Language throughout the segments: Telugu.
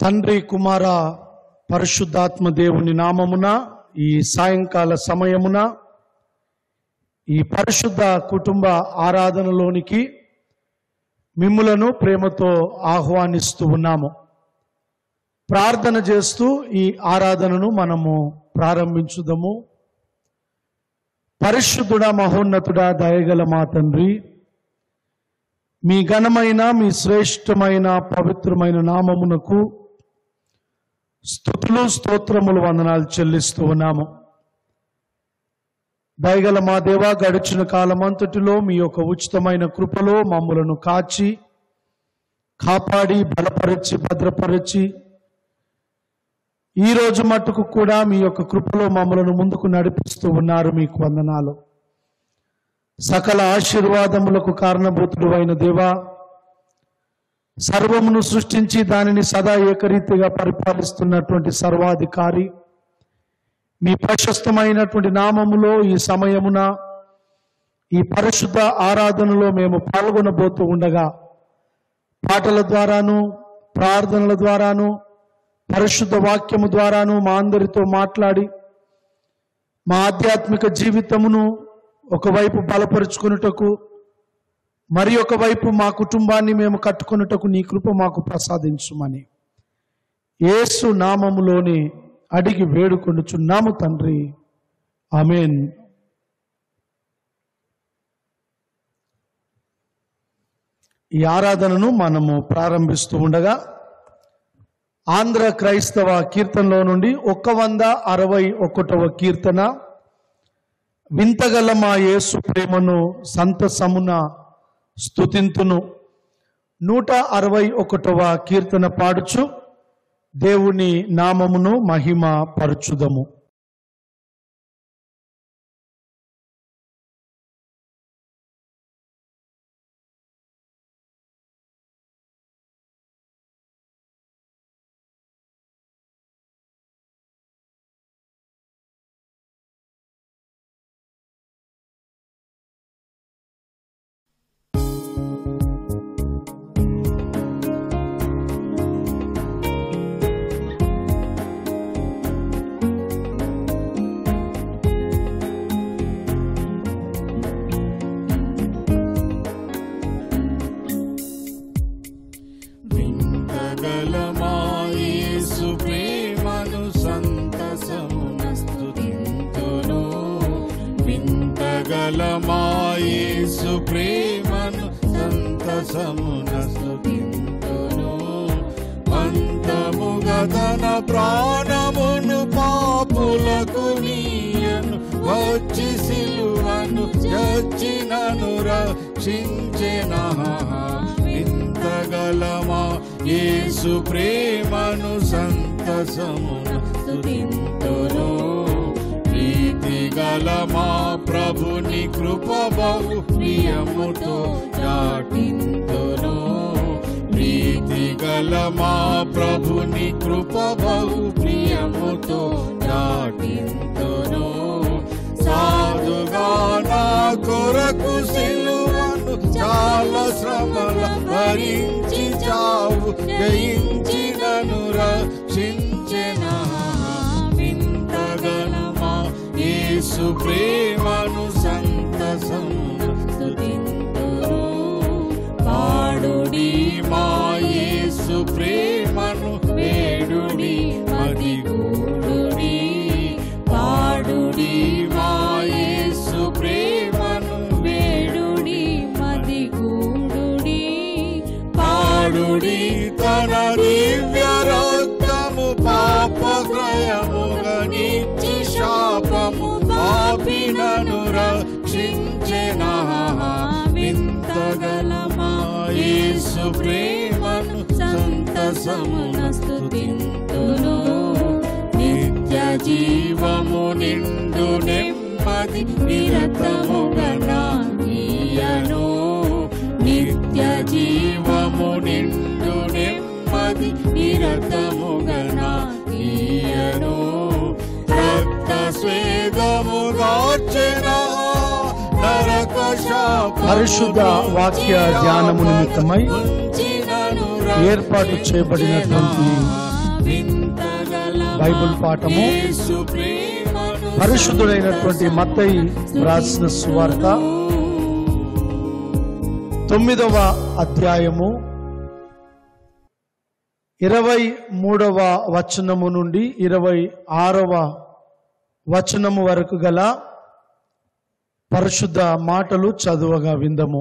తండ్రి కుమార పరిశుద్ధాత్మ దేవుని నామమున ఈ సాయంకాల సమయమున ఈ పరిశుద్ధ కుటుంబ ఆరాధనలోనికి మిమ్ములను ప్రేమతో ఆహ్వానిస్తూ ఉన్నాము ప్రార్థన చేస్తూ ఈ ఆరాధనను మనము ప్రారంభించుదాము పరిశుద్ధుడా మహోన్నతుడా దయగల మా తండ్రి మీ ఘనమైన మీ శ్రేష్టమైన పవిత్రమైన నామమునకు స్థుతులు స్తోత్రములు వందనాలు చెల్లిస్తూ ఉన్నాము దయగల మా దేవ గడిచిన కాలమంతటిలో మీ యొక్క ఉచితమైన కృపలో మమ్మలను కాచి కాపాడి బలపరిచి భద్రపరిచి ఈ రోజు మట్టుకు కూడా మీ యొక్క కృపలో మమ్మలను ముందుకు నడిపిస్తూ ఉన్నారు మీకు వందనాలు సకల ఆశీర్వాదములకు కారణభూతుడు అయిన దేవా సర్వమును సృష్టించి దానిని సదా ఏకరీతిగా పరిపాలిస్తున్నటువంటి సర్వాధికారి మీ ప్రశస్తమైనటువంటి నామములో ఈ సమయమున ఈ పరిశుద్ధ ఆరాధనలో మేము పాల్గొనబోతూ ఉండగా పాటల ద్వారాను ప్రార్థనల ద్వారాను పరిశుద్ధ వాక్యము ద్వారాను మా అందరితో మాట్లాడి మా ఆధ్యాత్మిక జీవితమును ఒకవైపు బలపరుచుకున్నటకు మరి ఒకవైపు మా కుటుంబాన్ని మేము కట్టుకున్నటకు నీ కృప మాకు ప్రసాదించుమని యేసు నామములోని అడిగి వేడుకొనుచున్నాము తండ్రి ఆమెన్ ఈ ఆరాధనను మనము ప్రారంభిస్తూ ఉండగా ఆంధ్ర క్రైస్తవ కీర్తనలో నుండి ఒక్క వంద అరవై ఒకటవ కీర్తన వింతగల మా యేసు ప్రేమను సంతసమున స్తుతింతును నూట అరవై ఒకటవ కీర్తన పాడుచు దేవుని నామమును మహిమ పరచుదము వింతగలమాయేసు ప్రేమను సంతసమునస్తుతింతును వింతగలమాయేసు ప్రేమను సంతసమునస్తుతింతును పంతముగా తన ప్రాణమును పాపులకు నీయను వచ్చి సిలువను చచ్చినను రక్షించిన వింతగలమా యేసు ప్రేమను సంతసమున స్తుతింతును ప్రీతి గలమా ప్రభుని కృప బహు ప్రియముతో చాటింతును ప్రీతి గలమా ప్రభుని కృప బహు ప్రియముతో చాటింతును సాధుగా నా కొరకు సిలువను చాలా శ్రమల భరించి చావు జయించినను రక్షించిన వింతగలమా యేసు ప్రేమను సంతసమున స్తుతింతును పాడుడి మా యేసు ప్రేమను వేడుడి మది గూడుడి పాడుడి మా యేసు ప్రేమను వేడుడి మది గూడుడి పాడుడి తన దివ్య రక్తము పాపగ్రయముగా నిత్య శాపము పాపినను రక్షించిన వింతగలమా యేసు ప్రేమను సంతసమున స్తుతింతును నిత్య జీవము నిండు నెమ్మది నిరతముగా నాయను నిత్య జీవము నిండు నెమ్మది నిరతముగా నాయను రక్త స్వేదము గార్చెన నరక శాపము పరిశుద్ధ వాక్య ధ్యానము నిమిత్తమై ఉంచినను ఏర్పాటు చేయబడినటువంటి వింతగలమా బైబిల్ పాఠము యేసు ప్రేమను పరిశుద్ధుడైనటువంటి మత్తయి రాసిన సువార్త తొమ్మిదవ అధ్యాయము ఇరవై మూడవ వచనము నుండి ఇరవై ఆరవ వచనము వరకు గల పరిశుద్ధ మాటలు చదువగా విందము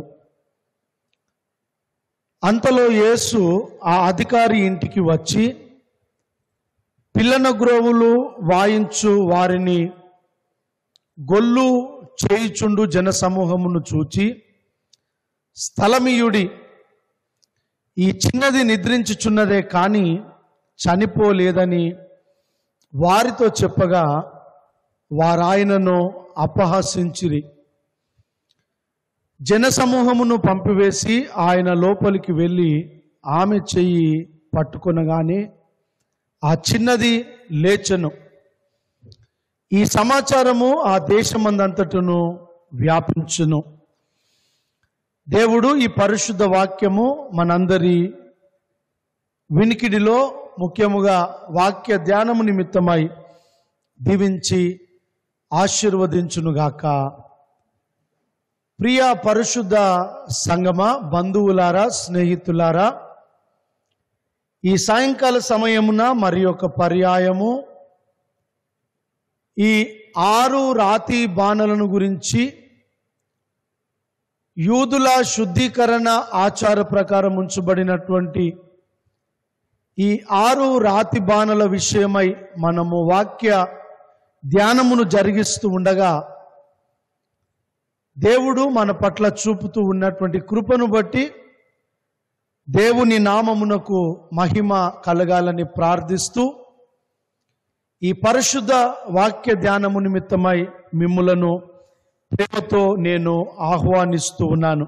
అంతలో యేసు ఆ అధికారి ఇంటికి వచ్చి పిల్లన గ్రోవులు వాయించు వారిని గొల్లు చేయుచుండు జనసమూహమును చూచి స్థలమీయుడి ఈ చిన్నది నిద్రించుచున్నదే కాని చనిపోలేదని వారితో చెప్పగా వారాయనను అపహసించిరి జనసమూహమును పంపివేసి ఆయన లోపలికి వెళ్ళి ఆమె చెయ్యి పట్టుకొనగానే ఆ చిన్నది లేచెను ఈ సమాచారము ఆ దేశమందంతటను వ్యాపించును దేవుడు ఈ పరిశుద్ధ వాక్యము మనందరి వినికిడిలో ముఖ్యముగా వాక్య ధ్యానము నిమిత్తమై దీవించి ఆశీర్వదించునుగాక ప్రియ పరిశుద్ధ సంగమ బంధువులారా స్నేహితులారా ఈ సాయంకాల సమయమున మరి ఒక పర్యాయము ఈ ఆరు రాతి బాణలను గురించి యూదుల శుద్ధీకరణ ఆచార ప్రకారం ఉంచబడినటువంటి ఈ ఆరు రాతి బాణల విషయమై మనము వాక్య ధ్యానమును జరిగిస్తూ ఉండగా దేవుడు మన పట్ల చూపుతూ ఉన్నటువంటి కృపను బట్టి దేవుని నామమునకు మహిమ కలగాలని ప్రార్థిస్తూ ఈ పరిశుద్ధ వాక్య ధ్యానము నిమిత్తమై మిమ్ములను ప్రేమతో నేను ఆహ్వానిస్తూ ఉన్నాను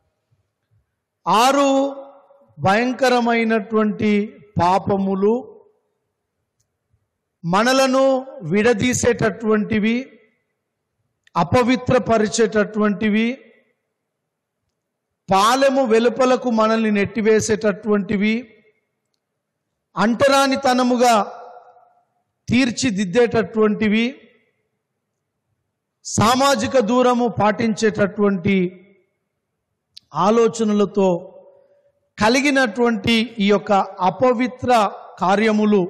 ఆరు భయంకరమైనటువంటి పాపములు మనలను విడదీసేటటువంటివి అపవిత్రపరిచేటటువంటివి పాలెము వెలుపలకు మనల్ని నెట్టివేసేటటువంటివి అంటరానితనముగా తీర్చిదిద్దేటటువంటివి సామాజిక దూరము పాటించేటటువంటి ఆలోచనలతో కలిగినటువంటి ఈ యొక్క అపవిత్ర కార్యములు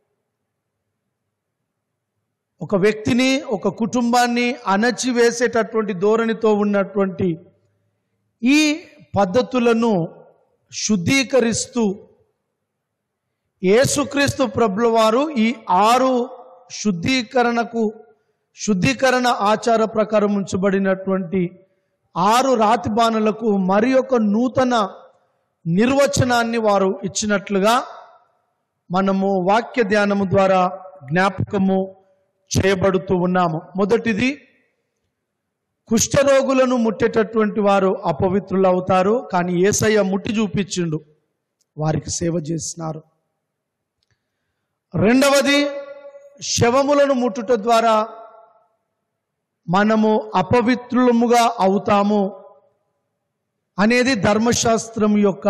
ఒక వ్యక్తిని ఒక కుటుంబాన్ని అణచివేసేటటువంటి ధోరణితో ఉన్నటువంటి ఈ పద్ధతులను శుద్ధీకరిస్తూ యేసుక్రీస్తు ప్రభుల వారు ఈ ఆరు శుద్ధీకరణకు శుద్ధీకరణ ఆచార ప్రకారం ఉంచబడినటువంటి ఆరు రాతి బాణలకు మరి ఒక నూతన నిర్వచనాన్ని వారు ఇచ్చినట్లుగా మనము వాక్య ధ్యానము ద్వారా జ్ఞాపకము చేయబడుతూ ఉన్నాము మొదటిది కుష్ఠరోగులను ముట్టేటటువంటి వారు అపవిత్రులు అవుతారు కానీ ఏసయ్య ముట్టి చూపించిండు వారికి సేవ చేసినారు రెండవది శవములను ముట్టుట ద్వారా మనము అపవిత్రులముగా అవుతాము అనేది ధర్మశాస్త్రం యొక్క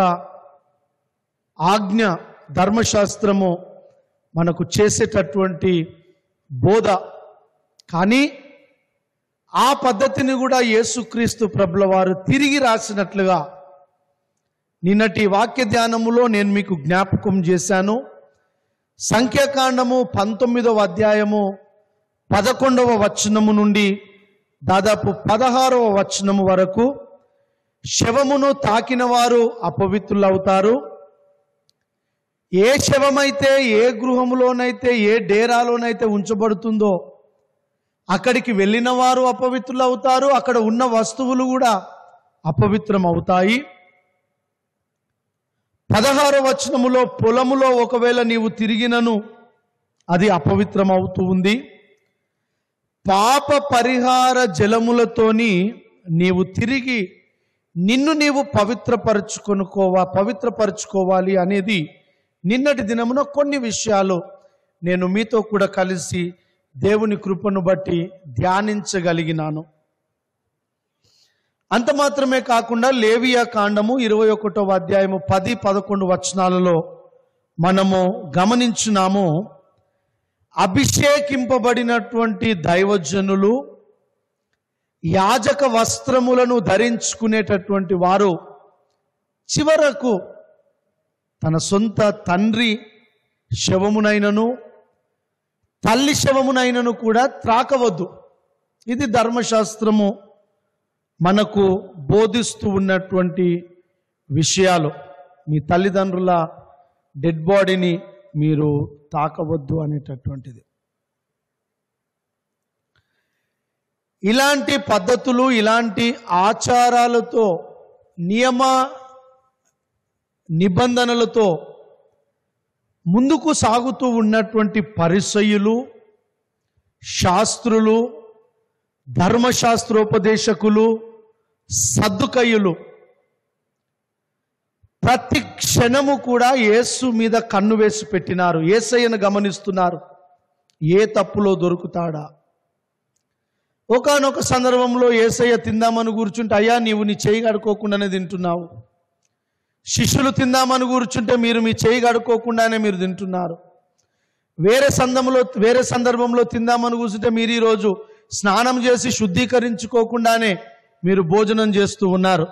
ఆజ్ఞ ధర్మశాస్త్రము మనకు చేసేటటువంటి బోధ కానీ ఆ పద్ధతిని కూడా యేసుక్రీస్తు ప్రభుల వారు తిరిగి రాసినట్లుగా నిన్నటి వాక్య ధ్యానములో నేను మీకు జ్ఞాపకం చేశాను సంఖ్యాకాండము పంతొమ్మిదవ అధ్యాయము పదకొండవ వచనము నుండి దాదాపు పదహారవ వచనము వరకు శవమును తాకిన వారు అపవిత్రులవుతారు ఏ శవమైతే ఏ గృహములోనైతే ఏ డేరాలోనైతే ఉంచబడుతుందో అక్కడికి వెళ్ళిన వారు అపవిత్రులు అవుతారు అక్కడ ఉన్న వస్తువులు కూడా అపవిత్రం అవుతాయి పదహార వచనములో పొలములో ఒకవేళ నీవు తిరిగినను అది అపవిత్రం అవుతూ ఉంది పాప పరిహార జలములతోని నీవు తిరిగి నిన్ను నీవు పవిత్రపరచుకొనుకోవా పవిత్రపరచుకోవాలి అనేది నిన్నటి దినమున కొన్ని విషయాలు నేను మీతో కూడా కలిసి దేవుని కృపను బట్టి ధ్యానించగలిగినాను అంత మాత్రమే కాకుండా లేవియా కాండము ఇరవై ఒకటవ అధ్యాయము పది పదకొండు వచనాలలో మనము గమనించున్నాము అభిషేకింపబడినటువంటి దైవజనులు యాజక వస్త్రములను ధరించుకునేటటువంటి వారు చివరకు తన సొంత తండ్రి శవమునైనను తల్లి శవమునైనను కూడా త్రాకవద్దు ఇది ధర్మశాస్త్రము మనకు బోధిస్తూ ఉన్నటువంటి విషయాలు మీ తల్లిదండ్రుల డెడ్ బాడీని మీరు తాకవద్దు అనేటటువంటిది ఇలాంటి పద్ధతులు ఇలాంటి ఆచారాలతో నియమ నిబంధనలతో ముందుకు సాగుతూ ఉన్నటువంటి పరిసయులు శాస్త్రులు ధర్మశాస్త్రోపదేశకులు సద్దుకయ్యులు ప్రతి క్షణము కూడా యేసు మీద కన్ను వేసి పెట్టినారు ఏసయ్యను గమనిస్తున్నారు ఏ తప్పులో దొరుకుతాడా ఒకానొక సందర్భంలో ఏసయ్య తిందామని కూర్చుంటే అయ్యా నీవు నీ చేయి కడుక్కోకుండానే తింటున్నావు శిష్యులు తిందామని కూర్చుంటే మీరు మీ చేయి కడుక్కోకుండానే మీరు తింటున్నారు వేరే సందర్భంలో వేరే సందర్భంలో తిందామని కూర్చుంటే మీరు ఈరోజు స్నానం చేసి శుద్ధీకరించుకోకుండానే మీరు భోజనం చేస్తూ ఉన్నారు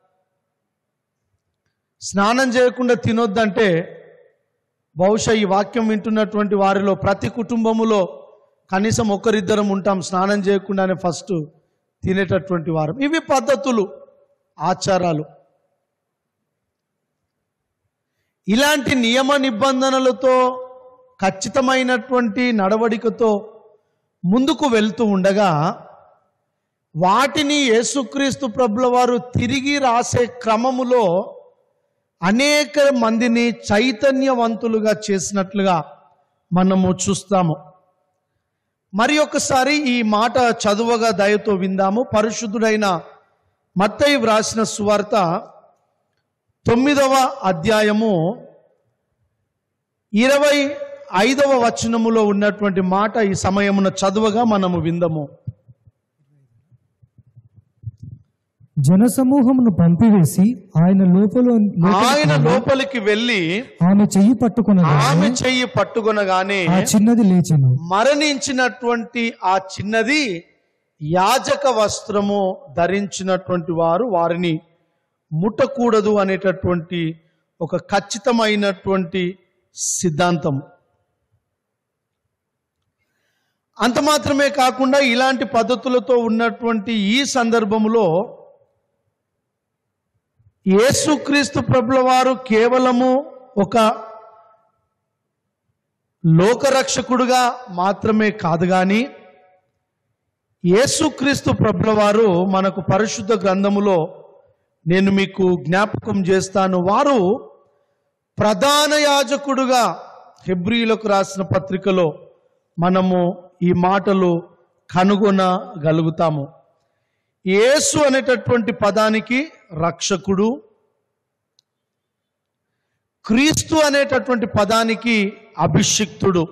స్నానం చేయకుండా తినొద్దంటే బహుశా ఈ వాక్యం వింటున్నటువంటి వారిలో ప్రతి కుటుంబములో కనీసం ఒకరిద్దరం ఉంటాం స్నానం చేయకుండానే ఫస్ట్ తినేటటువంటి వారు ఇవి పద్ధతులు ఆచారాలు ఇలాంటి నియమ నిబంధనలతో ఖచ్చితమైనటువంటి నడవడికతో ముందుకు వెళ్తూ ఉండగా వాటిని యేసుక్రీస్తు ప్రభుల వారు తిరిగి రాసే క్రమములో అనేక మందిని చైతన్యవంతులుగా చేసినట్లుగా మనము చూస్తాము మరి ఒకసారి ఈ మాట చదువగా దయతో విందాము పరిశుద్ధుడైన మత్తయి వ్రాసిన సువార్త తొమ్మిదవ అధ్యాయము ఇరవై ఐదవ వచనములో ఉన్నటువంటి మాట ఈ సమయమున చదువగా మనము విందము జనసమూహమును పంపివేసి ఆయన లోపల ఆయన లోపలికి వెళ్ళి ఆమె చెయ్యి పట్టుకున్నది ఆమె చెయ్యి పట్టుకొనగానే ఆ చిన్నది లేచెను మరణించినటువంటి ఆ చిన్నది యాజక వస్త్రము ధరించినటువంటి వారు వారిని ముట్టకూడదు అనేటటువంటి ఒక ఖచ్చితమైనటువంటి సిద్ధాంతం అంత మాత్రమే కాకుండా ఇలాంటి పద్ధతులతో ఉన్నటువంటి ఈ సందర్భంలో యేసుక్రీస్తు ప్రభుల వారు కేవలము ఒక లోకరక్షకుడుగా మాత్రమే కాదు కానీ యేసుక్రీస్తు ప్రభుల వారు మనకు పరిశుద్ధ గ్రంథములో నేను మీకు జ్ఞాపకం చేస్తాను వారు ప్రధాన యాజకుడుగా హెబ్రియులకు రాసిన పత్రికలో మనము ఈ మాటలు కనుగొనగలుగుతాము యేసు అనేటటువంటి పదానికి రక్షకుడు క్రీస్తు అనేటటువంటి పదానికి అభిషిక్తుడు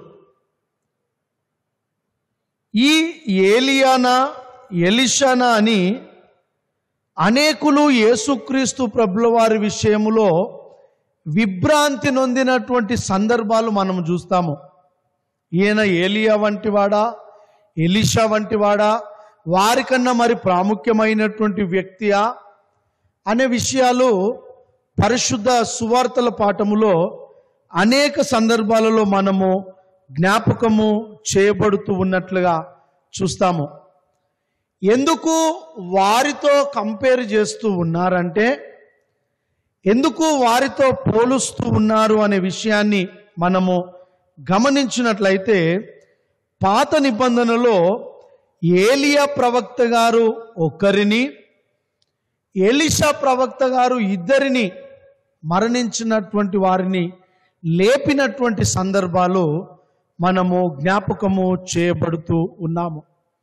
ఈ ఏలియానా ఎలిషానా అని అనేకులు యేసుక్రీస్తు ప్రభుల వారి విషయములో విభ్రాంతి నొందినటువంటి సందర్భాలు మనం చూస్తాము ఈయన ఏలియా వంటివాడా ఎలిషా వంటివాడా వారికన్నా మరి ప్రాముఖ్యమైనటువంటి వ్యక్తియా అనే విషయాలు పరిశుద్ధ సువార్తల పాఠములో అనేక సందర్భాలలో మనము జ్ఞాపకము చేయబడుతూ ఉన్నట్లుగా చూస్తాము ఎందుకు వారితో కంపేర్ చేస్తూ ఉన్నారంటే ఎందుకు వారితో పోలుస్తూ ఉన్నారు అనే విషయాన్ని మనము గమనించినట్లయితే పాత నిబంధనలో ఏలియా ప్రవక్త గారు ఒక్కరిని ఎలిషా ప్రవక్త గారు ఇద్దరిని మరణించినటువంటి వారిని లేపినటువంటి సందర్భాలు మనము జ్ఞాపకము చేయబడుతూ ఉన్నాము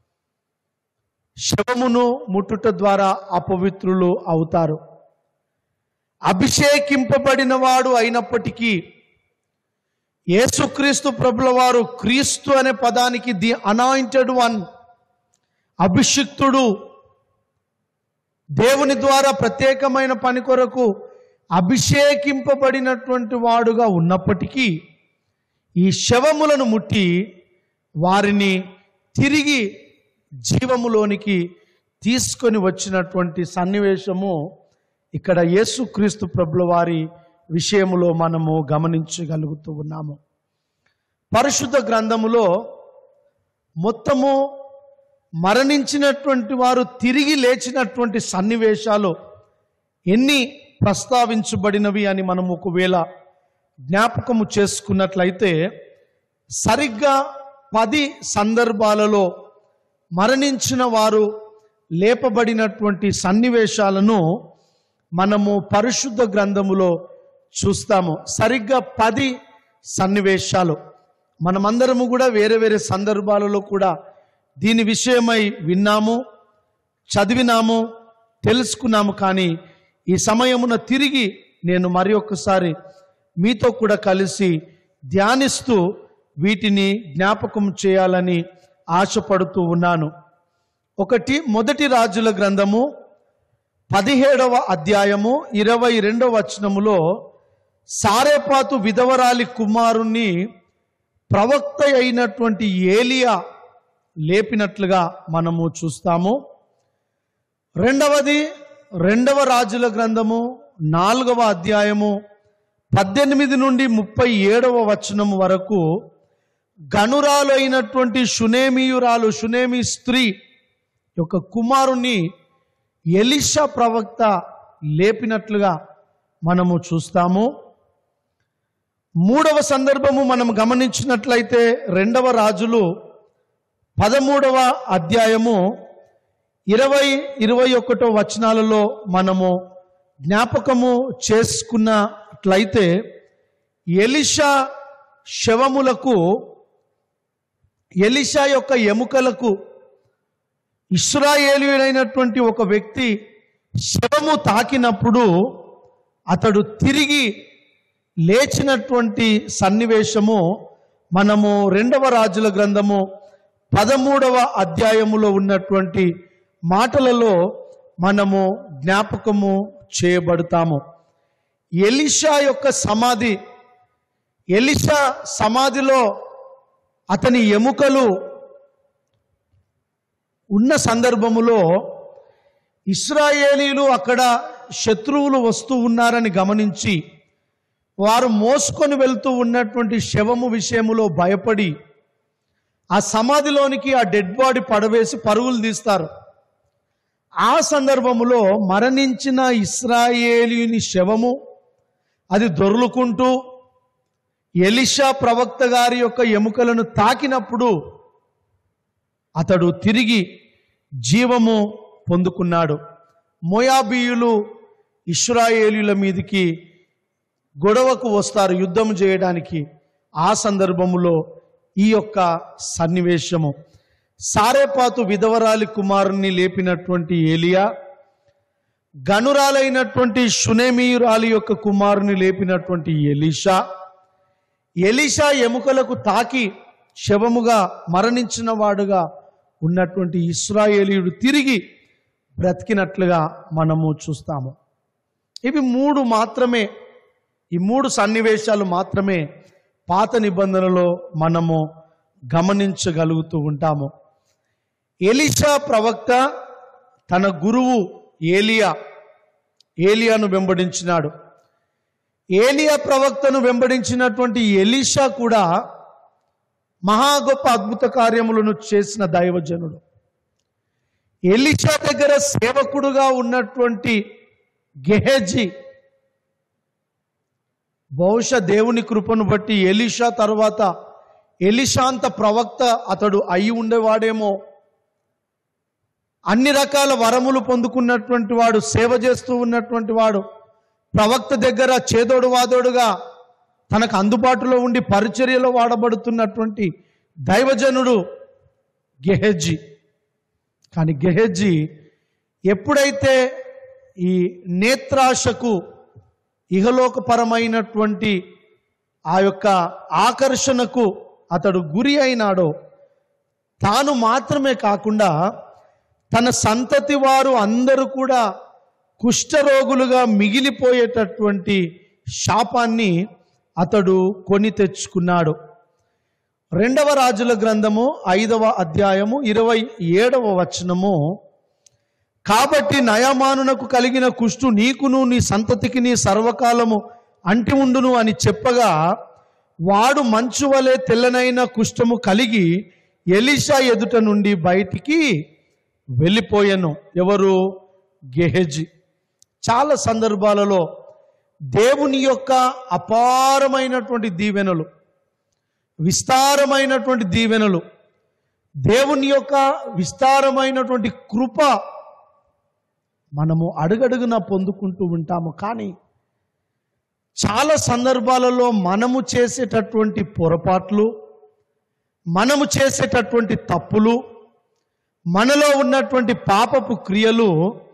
శవమును ముట్టుట ద్వారా అపవిత్రులు అవుతారు అభిషేకింపబడిన వాడు అయినప్పటికీ యేసుక్రీస్తు ప్రభుల వారు క్రీస్తు అనే పదానికి ది అనాయింటెడ్ వన్ అభిషిక్తుడు దేవుని ద్వారా ప్రత్యేకమైన పని కొరకు అభిషేకింపబడినటువంటి వాడుగా ఉన్నప్పటికీ ఈ శవములను ముట్టి వారిని తిరిగి జీవములోనికి తీసుకొని వచ్చినటువంటి సన్నివేశము ఇక్కడ యేసుక్రీస్తు ప్రభుల వారి విషయములో మనము గమనించగలుగుతూ ఉన్నాము పరిశుద్ధ గ్రంథములో మొత్తము మరణించినటువంటి వారు తిరిగి లేచినటువంటి సన్నివేశాలు ఎన్ని ప్రస్తావించబడినవి అని మనం ఒకవేళ జ్ఞాపకము చేసుకున్నట్లయితే సరిగ్గా పది సందర్భాలలో మరణించిన వారు లేపబడినటువంటి సన్నివేశాలను మనము పరిశుద్ధ గ్రంథములో చూస్తాము సరిగ్గా పది సన్నివేశాలు మనమందరము కూడా వేరే వేరే సందర్భాలలో కూడా దీని విషయమై విన్నాము చదివినాము తెలుసుకున్నాము కానీ ఈ సమయమున తిరిగి నేను మరి ఒక్కసారి మీతో కూడా కలిసి ధ్యానిస్తూ వీటిని జ్ఞాపకం చేయాలని ఆశపడుతూ ఉన్నాను ఒకటి మొదటి రాజుల గ్రంథము పదిహేడవ అధ్యాయము ఇరవై రెండవ వచనములో సారేపాతు విధవరాలి కుమారుణ్ణి ప్రవక్త అయినటువంటి ఏలియా లేపినట్లుగా మనము చూస్తాము రెండవది రెండవ రాజుల గ్రంథము నాలుగవ అధ్యాయము పద్దెనిమిది నుండి ముప్పై ఏడవ వచనం వరకు గనురాలు అయినటువంటి షునేమియురాలు షునేమి స్త్రీ యొక్క కుమారుని ఎలిషా ప్రవక్త లేపినట్లుగా మనము చూస్తాము మూడవ సందర్భము మనం గమనించినట్లయితే రెండవ రాజులు పదమూడవ అధ్యాయము ఇరవై ఇరవై ఒకటో వచనాలలో మనము జ్ఞాపకము చేసుకున్నట్లయితే ఎలిషా శవములకు ఎలిషా యొక్క ఎముకలకు ఇస్రాయేలీయుడైనటువంటి ఒక వ్యక్తి శవము తాకినప్పుడు అతడు తిరిగి లేచినటువంటి సన్నివేశము మనము రెండవ రాజుల గ్రంథము పదమూడవ అధ్యాయములో ఉన్నటువంటి మాటలలో మనము జ్ఞాపకము చేయబడతాము ఎలిషా యొక్క సమాధి ఎలిషా సమాధిలో అతని ఎముకలు ఉన్న సందర్భములో ఇస్రాయేలీలు అక్కడ శత్రువులు వస్తూ ఉన్నారని గమనించి వారు మోసుకొని వెళ్తూ ఉన్నటువంటి శవము విషయములో భయపడి ఆ సమాధిలోనికి ఆ డెడ్ బాడీ పడవేసి పరుగులు తీస్తారు ఆ సందర్భములో మరణించిన ఇస్రాయేలీని శవము అది దొర్లుకుంటూ ఎలిషా ప్రవక్త గారి యొక్క ఎముకలను తాకినప్పుడు అతడు తిరిగి జీవము పొందుకున్నాడు మోయాబీయులు ఇస్రాయేలీల మీదికి గొడవకు వస్తారు యుద్ధం చేయడానికి ఆ సందర్భములో ఈ యొక్క సన్నివేశము సారేపాతు విధవరాలి కుమారుణ్ణి లేపినటువంటి ఏలియా గనురాలైనటువంటి షునేమీయురాలి యొక్క కుమారుని లేపినటువంటి ఎలీషా ఎలీషా ఎముకలకు తాకి శవముగా మరణించిన వాడుగా ఉన్నటువంటి ఇస్రాయేలీయుడు తిరిగి బ్రతికినట్లుగా మనము చూస్తాము ఇవి మూడు మాత్రమే ఈ మూడు సన్నివేశాలు మాత్రమే పాత నిబంధనలో మనము గమనించగలుగుతూ ఉంటాము ఎలీషా ప్రవక్త తన గురువు ఏలియా ఏలియాను వెంబడించినాడు ఏలియా ప్రవక్తను వెంబడించినటువంటి ఎలీషా కూడా మహా గొప్ప అద్భుత కార్యములను చేసిన దైవజనుడు ఎలీషా దగ్గర సేవకుడుగా ఉన్నటువంటి గెహజీ బహుశా దేవుని కృపను బట్టి ఎలీషా తర్వాత ఎలిషాంత ప్రవక్త అతడు అయి ఉండేవాడేమో అన్ని రకాల వరములు పొందుకున్నటువంటి వాడు సేవ చేస్తూ ఉన్నటువంటి వాడు ప్రవక్త దగ్గర చేదోడు వాదోడుగా తనకు అందుబాటులో ఉండి పరిచర్యలో వాడబడుతున్నటువంటి దైవజనుడు గెహెజీ కానీ గెహెజీ ఎప్పుడైతే ఈ నేత్రాశకు ఇహలోకపరమైనటువంటి ఆ యొక్క ఆకర్షణకు అతడు గురి అయినాడో తాను మాత్రమే కాకుండా తన సంతతి వారు అందరూ కూడా కుష్ఠరోగులుగా మిగిలిపోయేటటువంటి శాపాన్ని అతడు కొని తెచ్చుకున్నాడు రెండవ రాజుల గ్రంథము ఐదవ అధ్యాయము ఇరవై ఏడవ వచనము కాబట్టి నయమానునకు కలిగిన కుష్టు నీకును నీ సంతతికి నీ సర్వకాలము అంటి ఉండును అని చెప్పగా వాడు మంచు వలె తెల్లనైన కుష్ఠము కలిగి ఎలీషా ఎదుట నుండి బయటికి వెళ్ళిపోయాను ఎవరు గెహెజి చాలా సందర్భాలలో దేవుని యొక్క అపారమైనటువంటి దీవెనలు విస్తారమైనటువంటి దీవెనలు దేవుని యొక్క విస్తారమైనటువంటి కృప మనము అడుగడుగున పొందుకుంటూ ఉంటాము కానీ చాలా సందర్భాలలో మనము చేసేటటువంటి పొరపాట్లు మనము చేసేటటువంటి తప్పులు మనలో ఉన్నటువంటి పాపపు క్రియలు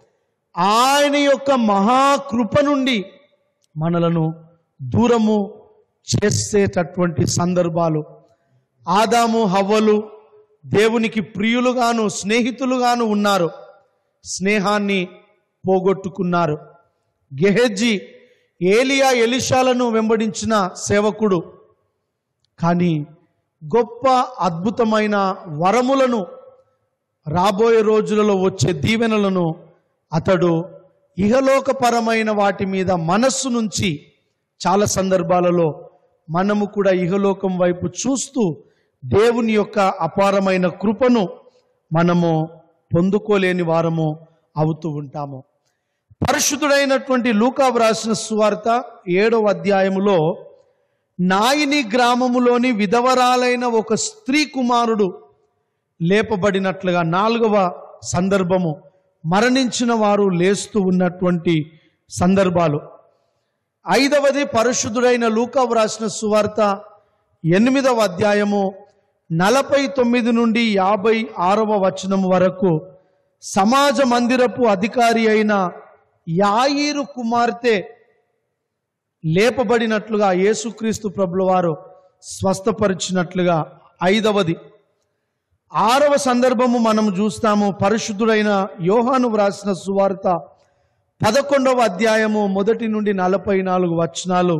ఆయన యొక్క మహాకృప నుండి మనలను దూరము చేసేటటువంటి సందర్భాలు ఆదాము హవ్వలు దేవునికి ప్రియులుగాను స్నేహితులుగాను ఉన్నారు స్నేహాన్ని పోగొట్టుకున్నారు గెహెజ్జి ఏలియా ఎలిషాలను వెంబడించిన సేవకుడు కానీ గొప్ప అద్భుతమైన వరములను రాబోయే రోజులలో వచ్చే దీవెనలను అతడు ఇహలోకపరమైన వాటి మీద మనస్సు నుంచి చాలా సందర్భాలలో మనము కూడా ఇహలోకం వైపు చూస్తూ దేవుని యొక్క అపారమైన కృపను మనము పొందుకోలేని వారము అవుతూ ఉంటాము పరిశుద్ధుడైనటువంటి లూకా వ్రాసిన సువార్త ఏడవ అధ్యాయములో నాయిని గ్రామములోని విధవరాలైన ఒక స్త్రీ కుమారుడు లేపబడినట్లుగా నాలుగవ సందర్భము మరణించిన వారు లేస్తూ ఉన్నటువంటి సందర్భాలు ఐదవది పరిశుద్ధుడైన లూకా వ్రాసిన సువార్త ఎనిమిదవ అధ్యాయము నలభై తొమ్మిది నుండి యాభై ఆరవ వచనం వరకు సమాజ మందిరపు అధికారి అయిన యాయిరు కుమార్తె లేపబడినట్లుగా యేసుక్రీస్తు ప్రభుల వారు స్వస్థపరిచినట్లుగా ఐదవది ఆరవ సందర్భము మనం చూస్తాము పరిశుద్ధుడైన యోహాను వ్రాసిన సువార్త పదకొండవ అధ్యాయము మొదటి నుండి నలభై నాలుగు వచనాలు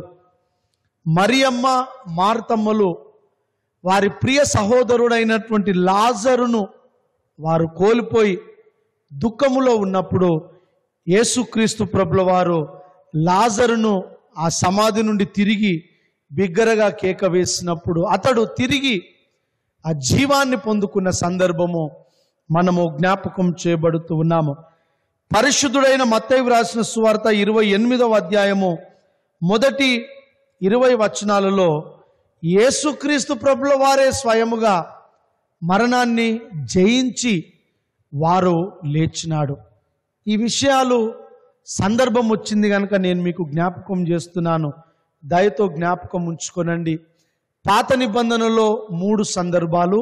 మరియమ్మ మార్తమ్మలు వారి ప్రియ సహోదరుడైనటువంటి లాజరును వారు కోల్పోయి దుఃఖములో ఉన్నప్పుడు యేసుక్రీస్తు ప్రభుల వారు లాజరును ఆ సమాధి నుండి తిరిగి బిగ్గరగా కేక వేసినప్పుడు అతడు తిరిగి ఆ జీవాన్ని పొందుకున్న సందర్భము మనము జ్ఞాపకం చేయబడుతూ ఉన్నాము పరిశుద్ధుడైన మత్తయి వ్రాసిన సువార్త ఇరవై ఎనిమిదవ అధ్యాయము మొదటి ఇరవై వచనాలలో యేసుక్రీస్తు ప్రభుల వారే స్వయముగా మరణాన్ని జయించి వారు లేచినాడు ఈ విషయాలు సందర్భం వచ్చింది కనుక నేను మీకు జ్ఞాపకం చేస్తున్నాను దయతో జ్ఞాపకం ఉంచుకొనండి పాత నిబంధనలో మూడు సందర్భాలు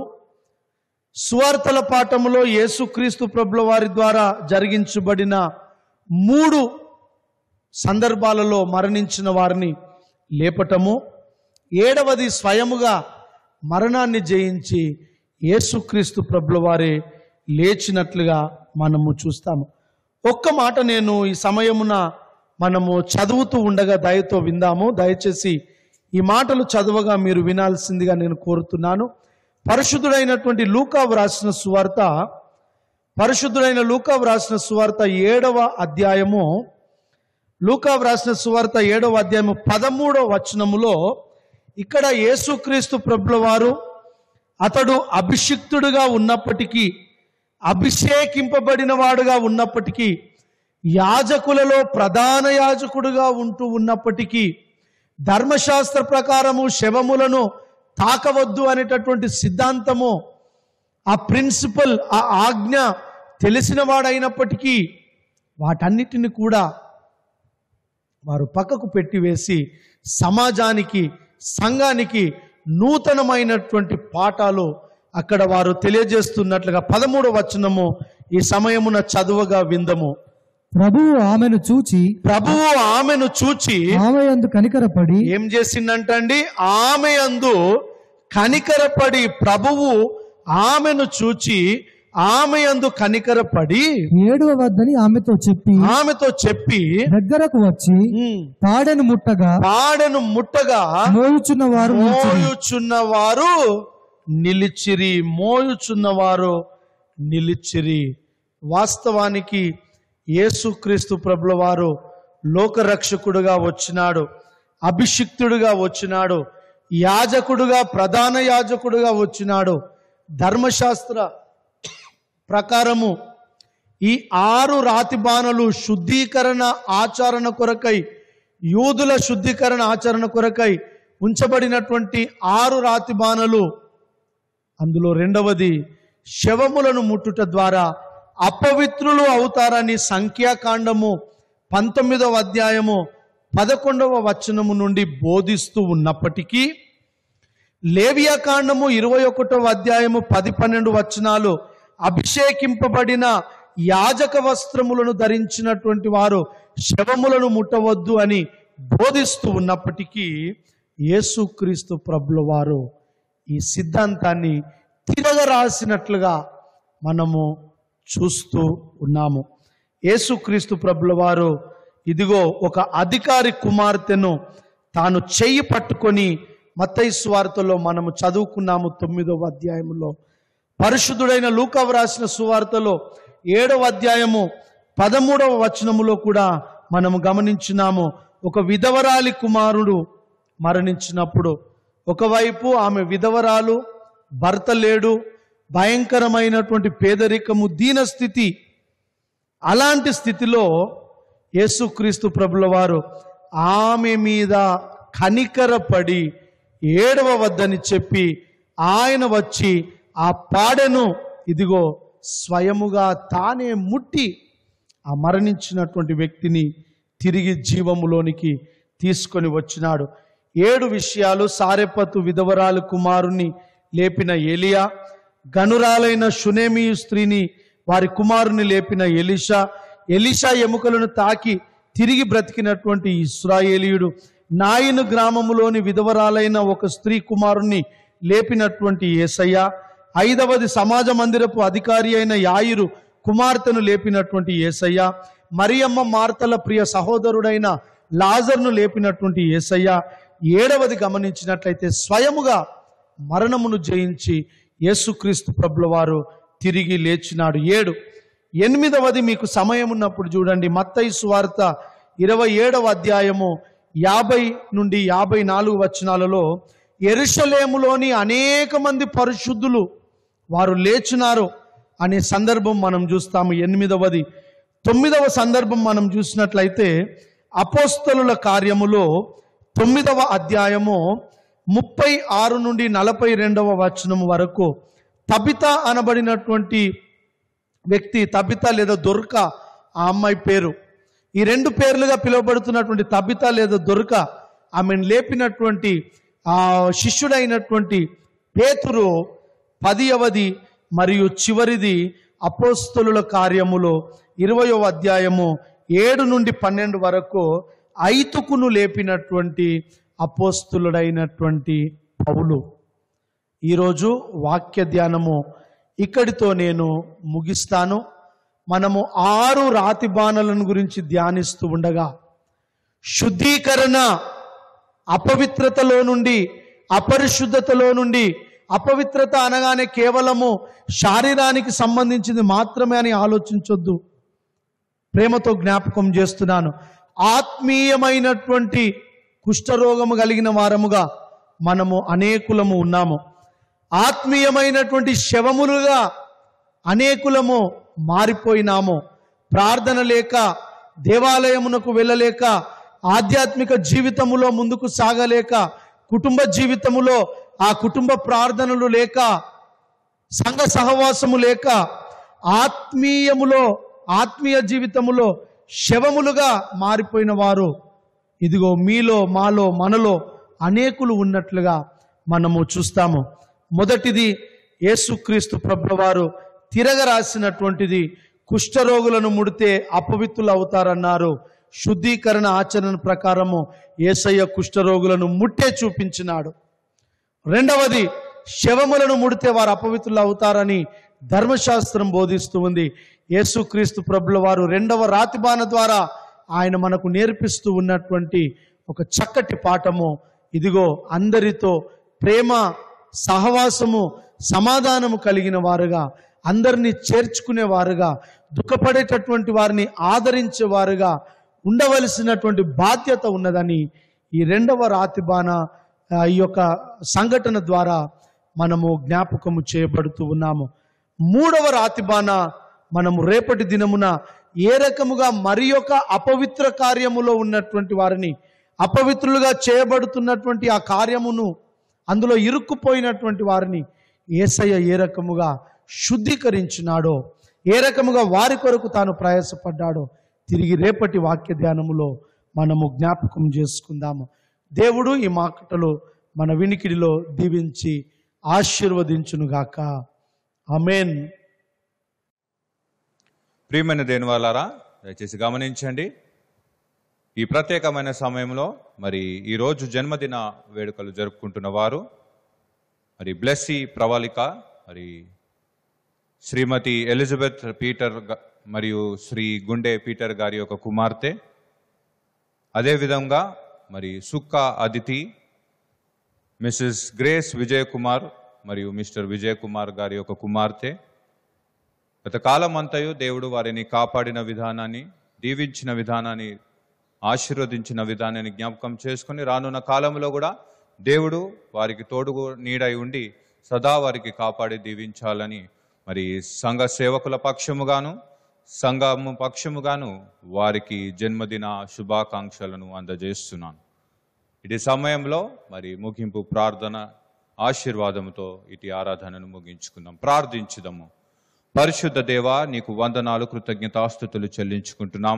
సువార్తల పాఠములో యేసుక్రీస్తు ప్రభుల వారి ద్వారా జరిగించబడిన మూడు సందర్భాలలో మరణించిన వారిని లేపటము ఏడవది స్వయముగా మరణాన్ని జయించి యేసుక్రీస్తు ప్రభుల వారే లేచినట్లుగా మనము చూస్తాము ఒక్క మాట నేను ఈ సమయమున మనము చదువుతూ ఉండగా దయతో విందాము దయచేసి ఈ మాటలు చదువగా మీరు వినాల్సిందిగా నేను కోరుతున్నాను పరిశుద్ధుడైనటువంటి లూకా వ్రాసిన సువార్త పరిశుద్ధుడైన లూకా వ్రాసిన సువార్త ఏడవ అధ్యాయము లూకా వ్రాసిన సువార్త ఏడవ అధ్యాయము పదమూడవ వచనములో ఇక్కడ యేసుక్రీస్తు ప్రభుల వారు అతడు అభిషిక్తుడుగా ఉన్నప్పటికీ అభిషేకింపబడిన వాడుగా ఉన్నప్పటికీ యాజకులలో ప్రధాన యాజకుడుగా ఉంటూ ఉన్నప్పటికీ ధర్మశాస్త్ర ప్రకారము శవములను తాకవద్దు అనేటటువంటి సిద్ధాంతము ఆ ప్రిన్సిపల్ ఆ ఆజ్ఞ తెలిసిన వాడైనప్పటికీ వాటన్నిటిని కూడా వారు పక్కకు పెట్టివేసి సమాజానికి సంఘానికి నూతనమైనటువంటి పాఠాలు అక్కడ వారు తెలియజేస్తున్నట్లుగా పదమూడు వచనము ఈ సమయమున చదువుగా విందము ప్రభువు ఆమెను చూచి ప్రభువు ఆమెను చూచి ఆమె యందు కనికరపడి ఏం చేసిందంటండి ఆమె అందు కనికరపడి ప్రభువు ఆమెను చూచి ఆమె యందు కనికరపడి ఏడవ వద్దని ఆమెతో చెప్పి ఆమెతో చెప్పి దగ్గరకు వచ్చి "ఉమ్, పాడెను ముట్టగా పాడెను ముట్టగా మోయుచున్న వారు మోయుచున్నవారు నిలిచిరి మోయుచున్నవారు నిలిచిరి వాస్తవానికి యేసుక్రీస్తు ప్రభుల వారు లోకరక్షకుడుగా వచ్చినాడు అభిషిక్తుడుగా వచ్చినాడు యాజకుడుగా ప్రధాన యాజకుడుగా వచ్చినాడు ధర్మశాస్త్ర ప్రకారము ఈ ఆరు రాతి బాణలు శుద్ధీకరణ ఆచరణ కొరకై యూదుల శుద్ధీకరణ ఆచరణ కొరకై ఉంచబడినటువంటి ఆరు రాతి బాణలు అందులో రెండవది శవములను ముట్టుట ద్వారా అపవిత్రులు అవుతారని సంఖ్యాకాండము పంతొమ్మిదవ అధ్యాయము పదకొండవ వచనము నుండి బోధిస్తూ ఉన్నప్పటికీ లేవియా కాండము ఇరవై ఒకటవ అధ్యాయము పది పన్నెండు వచనాలు అభిషేకింపబడిన యాజక వస్త్రములను ధరించినటువంటి వారు శవములను ముట్టవద్దు అని బోధిస్తూ ఉన్నప్పటికీ యేసుక్రీస్తు ప్రభుల వారు ఈ సిద్ధాంతాన్ని తిరగరాసినట్లుగా మనము చూస్తూ ఉన్నాము యేసుక్రీస్తు ప్రభుల వారు ఇదిగో ఒక అధికారి కుమార్తెను తాను చెయ్యి పట్టుకొని మత్తయి సువార్తలో మనము చదువుకున్నాము తొమ్మిదవ అధ్యాయములో పరిశుద్ధుడైన లూకా వ్రాసిన సువార్తలో ఏడవ అధ్యాయము పదమూడవ వచనములో కూడా మనము గమనించినాము ఒక విధవరాలి కుమారుడు మరణించినప్పుడు ఒకవైపు ఆమె విధవరాలు భర్త లేడు భయంకరమైనటువంటి పేదరికము దీనస్థితి అలాంటి స్థితిలో యేసుక్రీస్తు ప్రభుల వారు ఆమె మీద కనికరపడి ఏడవ వద్దని చెప్పి ఆయన వచ్చి ఆ పాడెను ఇదిగో స్వయముగా తానే ముట్టి ఆ మరణించినటువంటి వ్యక్తిని తిరిగి జీవములోనికి తీసుకొని వచ్చినాడు ఏడు విషయాలు సారెపతు విధవరాలు కుమారుని లేపిన ఎలియా గనురాలైన షునేమియు స్త్రీని వారి కుమారుని లేపిన ఎలిషా ఎలిషా ఎముకలను తాకి తిరిగి బ్రతికినటువంటి ఇస్రాయేలీయుడు నాయను గ్రామములోని విధవరాలైన ఒక స్త్రీ కుమారుణ్ణి లేపినటువంటి ఏసయ్య ఐదవది సమాజ మందిరపు అధికారి అయిన యాయిరు కుమార్తెను లేపినటువంటి ఏసయ్య మరియమ్మ మార్తల ప్రియ సహోదరుడైన లాజర్ను లేపినటువంటి ఏసయ్య ఏడవది గమనించినట్లయితే స్వయముగా మరణమును జయించి యేసుక్రీస్తు ప్రభుల వారు తిరిగి లేచినాడు ఏడు ఎనిమిదవది మీకు సమయం ఉన్నప్పుడు చూడండి మత్తయి సువార్త ఇరవై ఏడవ అధ్యాయము యాభై నుండి యాభై నాలుగు వచనాలలో ఎరుషలేములోని అనేక మంది పరిశుద్ధులు వారు లేచినారు అనే సందర్భం మనం చూస్తాము ఎనిమిదవది తొమ్మిదవ సందర్భం మనం చూసినట్లయితే అపోస్తలుల కార్యములో తొమ్మిదవ అధ్యాయము ముప్పై ఆరు నుండి నలభై రెండవ వచనం వరకు తబిత అనబడినటువంటి వ్యక్తి తబిత లేదా దొర్క ఆ అమ్మాయి పేరు ఈ రెండు పేర్లుగా పిలువబడుతున్నటువంటి తబిత లేదా దొర్క ఆమెను లేపినటువంటి ఆ శిష్యుడైనటువంటి పేతురు పదియవది మరియు చివరిది అపోస్తలుల కార్యములో ఇరవయో అధ్యాయము ఏడు నుండి పన్నెండు వరకు ఐతుకును లేపినటువంటి అపోస్తులుడైనటువంటి పౌలు ఈరోజు వాక్య ధ్యానము ఇక్కడితో నేను ముగిస్తాను మనము ఆరు రాతి బాణలను గురించి ధ్యానిస్తూ ఉండగా శుద్ధీకరణ అపవిత్రతలో నుండి అపరిశుద్ధతలో నుండి అపవిత్రత అనగానే కేవలము శారీరానికి సంబంధించింది మాత్రమే అని ఆలోచించొద్దు ప్రేమతో జ్ఞాపకం చేస్తున్నాను ఆత్మీయమైనటువంటి కుష్ఠరోగము కలిగిన వారముగా మనము అనేకులము ఉన్నాము ఆత్మీయమైనటువంటి శవములుగా అనేకులము మారిపోయినాము ప్రార్థన లేక దేవాలయమునకు వెళ్ళలేక ఆధ్యాత్మిక జీవితములో ముందుకు సాగలేక కుటుంబ జీవితములో ఆ కుటుంబ ప్రార్థనలు లేక సంఘ సహవాసము లేక ఆత్మీయములో ఆత్మీయ జీవితములో శవములుగా మారిపోయిన వారు ఇదిగో మీలో మాలో మనలో అనేకులు ఉన్నట్లుగా మనము చూస్తాము మొదటిది యేసుక్రీస్తు ప్రభువారు తిరగరాసినటువంటిది కుష్ఠరోగులను ముడితే అపవిత్రులు అవుతారన్నారు శుద్ధీకరణ ఆచరణ ప్రకారము ఏసయ్య కుష్ఠరోగులను ముట్టే చూపించినాడు రెండవది శవములను ముడితే వారు అపవిత్రులు అవుతారని ధర్మశాస్త్రం బోధిస్తూ ఉంది యేసుక్రీస్తు ప్రభుల వారు రెండవ రాతిబాన ద్వారా ఆయన మనకు నేర్పిస్తూ ఉన్నటువంటి ఒక చక్కటి పాఠము ఇదిగో అందరితో ప్రేమ సహవాసము సమాధానము కలిగిన వారుగా అందరినీ చేర్చుకునే వారుగా దుఃఖపడేటటువంటి వారిని ఆదరించే వారుగా ఉండవలసినటువంటి బాధ్యత ఉన్నదని ఈ రెండవ రాతిబాన ఆ, ఈ యొక్క సంఘటన ద్వారా మనము జ్ఞాపకము చేయబడుతూ ఉన్నాము మూడవ రాతిబాన మనము రేపటి దినమున ఏ రకముగా మరి యొక్క అపవిత్ర కార్యములో ఉన్నటువంటి వారిని అపవిత్రులుగా చేయబడుతున్నటువంటి ఆ కార్యమును అందులో ఇరుక్కుపోయినటువంటి వారిని ఏసయ్య ఏ రకముగా శుద్ధీకరించినాడో ఏ రకముగా వారి కొరకు తాను ప్రయాసపడ్డాడో తిరిగి రేపటి వాక్య ధ్యానములో మనము జ్ఞాపకం చేసుకుందాము దేవుడు ఈ మాటలు మన వినికిడిలో దీవించి ఆశీర్వదించునుగాక అమేన్ ప్రియమైన దేని వాళ్ళారా దయచేసి గమనించండి ఈ ప్రత్యేకమైన సమయంలో మరి ఈరోజు జన్మదిన వేడుకలు జరుపుకుంటున్న వారు మరి బ్లెస్సీ ప్రవాళిక మరి శ్రీమతి ఎలిజబెత్ పీటర్ గ- మరియు శ్రీ గుండె పీటర్ గారి యొక్క కుమార్తె అదేవిధంగా మరి సుక్క అదితి మిస్సెస్ గ్రేస్ విజయ్ కుమార్ మరియు మిస్టర్ విజయ్ కుమార్ గారి యొక్క కుమార్తె గత కాలం అంతయు దేవుడు వారిని కాపాడిన విధానాన్ని దీవించిన విధానాన్ని ఆశీర్వదించిన విధానాన్ని జ్ఞాపకం చేసుకుని రానున్న కాలంలో కూడా దేవుడు వారికి తోడుగు నీడై ఉండి సదా వారికి కాపాడి దీవించాలని మరి సంఘ సేవకుల పక్షముగాను సంఘము పక్షముగాను వారికి జన్మదిన శుభాకాంక్షలను అందజేస్తున్నాను ఇటు సమయంలో మరి ముగింపు ప్రార్థన ఆశీర్వాదంతో ఇటు ఆరాధనను ముగించుకుందాం ప్రార్థించుదాము పరిశుద్ధ దేవా నీకు వందనాలు కృతజ్ఞతాస్థుతులు చెల్లించుకుంటున్నాం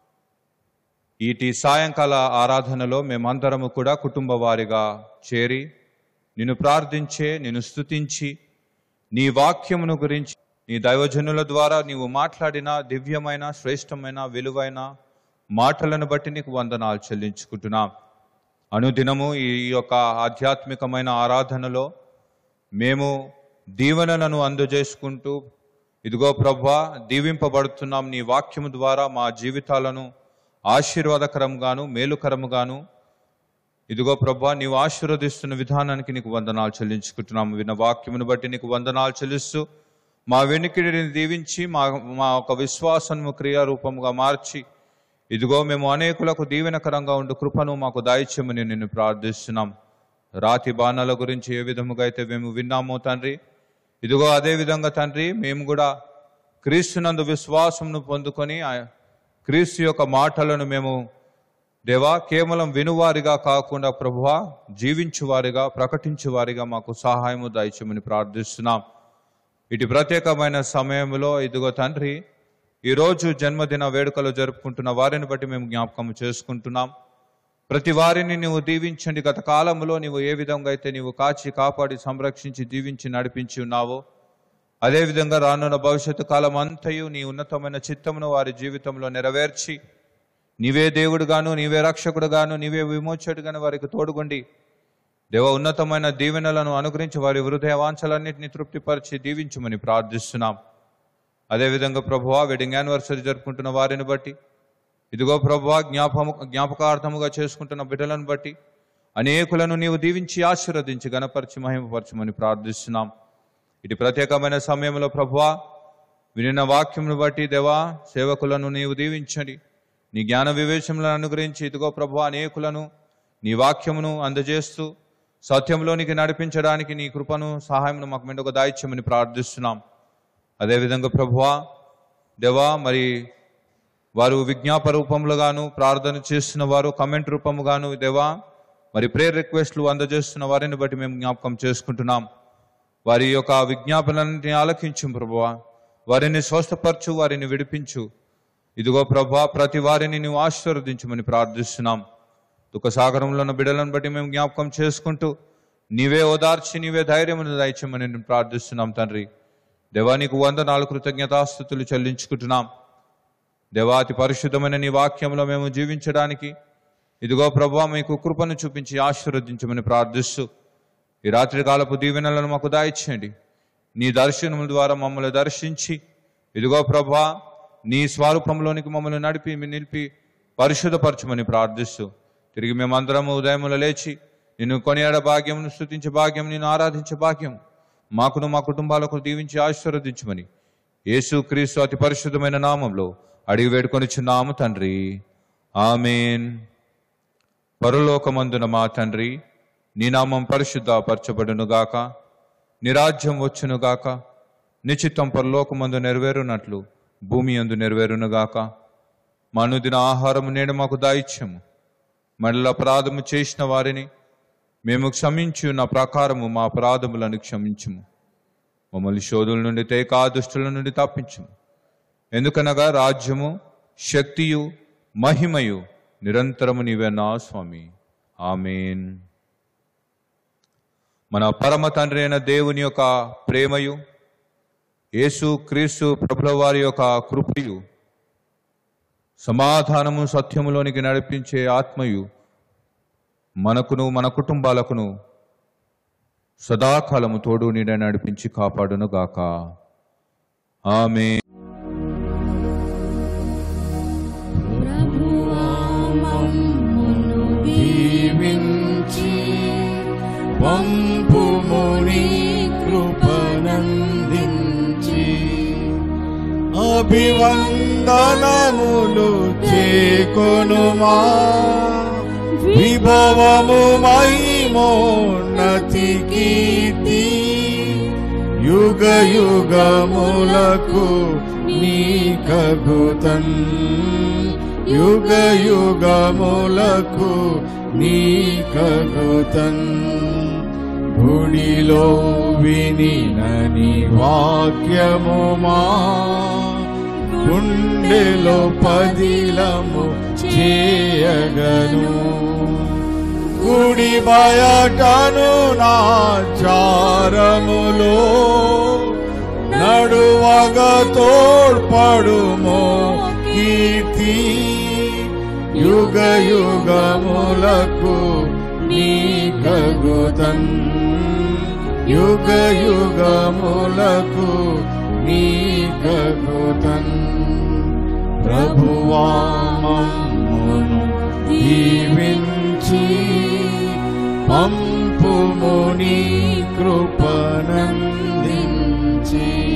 ఈటి సాయంకాల ఆరాధనలో మేమందరము కూడా కుటుంబ వారిగా చేరి నిన్ను ప్రార్థించే నిన్ను స్తుతించి నీ వాక్యమును గురించి నీ దైవజనుల ద్వారా నీవు మాట్లాడిన దివ్యమైన శ్రేష్టమైన విలువైన మాటలను బట్టి నీకు వందనాలు చెల్లించుకుంటున్నాం అనుదినము ఈ యొక్క ఆధ్యాత్మికమైన ఆరాధనలో మేము దీవెనలను అందజేసుకుంటూ ఇదిగో ప్రభా దీవింపబడుతున్నాం నీ వాక్యము ద్వారా మా జీవితాలను ఆశీర్వాదకరంగాను మేలుకరముగాను ఇదిగో ప్రభా నీవు ఆశీర్వదిస్తున్న విధానానికి నీకు వందనాలు చెల్లించుకుంటున్నాము విన్న వాక్యమును బట్టి నీకు వందనాలు చెల్లిస్తూ మా వెనుకిడిని దీవించి మా మా యొక్క విశ్వాసము క్రియారూపముగా మార్చి ఇదిగో మేము అనేకులకు దీవెనకరంగా ఉండు కృపను మాకు దాయిత్యమని నిన్ను ప్రార్థిస్తున్నాం రాతి బాణాల గురించి ఏ విధముగా అయితే మేము విన్నామో తండ్రి ఇదిగో అదే విధంగా తండ్రి మేము కూడా క్రీస్తునందు విశ్వాసమును పొందుకొని ఆ క్రీస్తు యొక్క మాటలను మేము దేవా కేవలం వినువారిగా కాకుండా ప్రభువా జీవించువారిగా ప్రకటించువారిగా మాకు సహాయము దయచమని ప్రార్థిస్తున్నాం ఇటు ప్రత్యేకమైన సమయంలో ఇదిగో తండ్రి ఈరోజు జన్మదిన వేడుకలు జరుపుకుంటున్న వారిని బట్టి మేము జ్ఞాపకం చేసుకుంటున్నాం ప్రతి వారిని నీవు దీవించండి గత కాలంలో నీవు ఏ విధంగా అయితే నీవు కాచి కాపాడి సంరక్షించి దీవించి నడిపించి ఉన్నావో అదేవిధంగా రానున్న భవిష్యత్తు కాలం అంతయు నీ ఉన్నతమైన చిత్తమును వారి జీవితంలో నెరవేర్చి నీవే దేవుడుగాను నీవే రక్షకుడుగాను నీవే విమోచకుడుగాను వారికి తోడుగుండి దేవ ఉన్నతమైన దీవెనలను అనుగ్రహించి వారి హృదయ వాంఛలన్నింటినీ తృప్తిపరిచి దీవించమని ప్రార్థిస్తున్నాం అదేవిధంగా ప్రభువా వెడ్డింగ్ యానివర్సరీ జరుపుకుంటున్న వారిని బట్టి ఇదిగో ప్రభువా జ్ఞాపము జ్ఞాపకార్థముగా చేసుకుంటున్న బిడ్డలను బట్టి అనేకులను నీవు దీవించి ఆశీర్వదించి గణపరిచి మహిమపరచమని ప్రార్థిస్తున్నాం ఇటు ప్రత్యేకమైన సమయంలో ప్రభువా వినిన వాక్యమును బట్టి దేవా సేవకులను నీవు దీవించండి నీ జ్ఞాన వివేచములను అనుగ్రహించి ఇదిగో ప్రభు అనేకులను నీ వాక్యమును అందజేస్తూ సత్యంలోనికి నడిపించడానికి నీ కృపను సహాయమును మాకు మెండుగా దాయిత్యమని ప్రార్థిస్తున్నాం అదేవిధంగా ప్రభువా దేవా మరి వారు విజ్ఞాప రూపములుగాను ప్రార్థన చేస్తున్న వారు కమెంట్ రూపముగాను దేవా మరి ప్రేయర్ రిక్వెస్ట్లు అందజేస్తున్న వారిని బట్టి మేము జ్ఞాపకం చేసుకుంటున్నాం వారి యొక్క విజ్ఞాపనలన్నింటినీ ఆలకించు ప్రభువా వారిని స్వస్థపరచు వారిని విడిపించు ఇదిగో ప్రభా ప్రతి వారిని నువ్వు ఆశీర్వదించమని ప్రార్థిస్తున్నాం దుఃఖ సాగరంలో ఉన్న బిడ్డలను బట్టి మేము జ్ఞాపకం చేసుకుంటూ నీవే ఓదార్చి నీవే ధైర్యమును దయచమని నేను ప్రార్థిస్తున్నాం తండ్రి దేవానికి వంద నాలుగు కృతజ్ఞతాస్థుతులు చెల్లించుకుంటున్నాం దేవాతి పరిశుద్ధమైన నీ వాక్యంలో మేము జీవించడానికి ఇదిగో ప్రభా మీకు కృపను చూపించి ఆశీర్వదించమని ప్రార్థిస్తూ ఈ రాత్రి కాలపు దీవెనలను మాకు దాయిచ్చేయండి నీ దర్శనముల ద్వారా మమ్మల్ని దర్శించి ఇదిగో ప్రభా నీ స్వరూపంలోనికి మమ్మల్ని నడిపి మీ నిలిపి పరిశుద్ధపరచమని ప్రార్థిస్తూ తిరిగి మేమందరము ఉదయములో లేచి నిన్ను కొనియాడ భాగ్యమును స్థుతించే భాగ్యం నిన్ను ఆరాధించే భాగ్యం మాకును మా కుటుంబాలకు దీవించి ఆశీర్వదించమని యేసు క్రీస్తు అతి పరిశుద్ధమైన నామంలో అడిగి వేడుకొని చున్నాము తండ్రి ఆమెన్ పరలోకమందున మా తండ్రి నీ నామం పరిశుద్ధ పరచబడునుగాక నీ రాజ్యం వచ్చునుగాక నిశ్చిత్తం పరలోకమందు నెరవేరునట్లు భూమి అందు నెరవేరునుగాక మా అనుదిన ఆహారము నేడు మాకు దాయిత్యము మళ్ళీ అపరాధము చేసిన వారిని మేము క్షమించి ఉన్న ప్రకారము మా అపరాధములను క్షమించుము మమ్మల్ని శోధుల నుండి తేకా దుష్టుల నుండి తప్పించుము ఎందుకనగా రాజ్యము శక్తియు మహిమయు నిరంతరము నీవే నా స్వామి ఆమెన్ మన పరమ తండ్రి అయిన దేవుని యొక్క ప్రేమయు యేసు క్రీస్తు ప్రభుల వారి యొక్క కృపయు సమాధానము సత్యములోనికి నడిపించే ఆత్మయు మనకును మన కుటుంబాలకును సదాకాలము తోడు నీడ నడిపించి కాపాడును గాక ఆమె ప్రభువా మమ్మును దీవించి పంపుముని కృపనందించి అభివందనములు చేకొనుమా విభవము మహిమోన్నతి కీర్తి యుగ యుగములకు నీ కగుతన్ యుగ యుగములకు నీ కగుతన్ గుడిలో వినినని వాక్యము మా గుండెలో పదిలము చేయగను గుడి బయటను నా చారములో నడువగ తోడ్పడుమో కీర్తి యుగ యుగములకు నీ కగుతన్ యుగ యుగములకు నీ కగుతన్ ప్రభువా మమ్మును దీవించి పంపుము నీ కృపనందించి